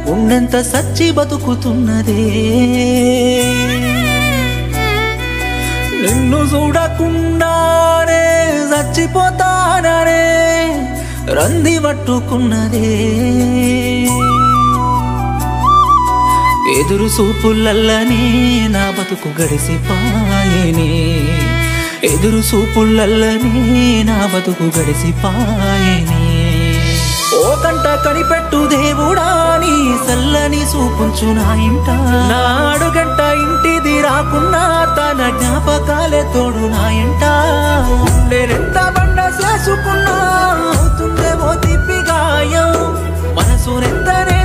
గుండెంత సచ్చి బతుకుతున్నదే నిన్ను చూడకుండానే చచ్చిపోతాననే రంది పట్టుకున్నదే ఎదురు సూపులల్లనే నా బతుకు గడిసిపాయనే ఎదురు సూపులల్లనే నా బతుకు గడిసిపాయనే ఓ కంట కనిపెట్టు దేవుడా నీ సల్లని చూపుంచు నా ఇంట నాడు గంట ఇంటిది రాకున్నా తన జ్ఞాపకాలే తోడు నా ఇంట ఉండేనెంత బండ చేసుకున్నా అవుతుందేమో తిప్పి గాయం మనసునెంతనే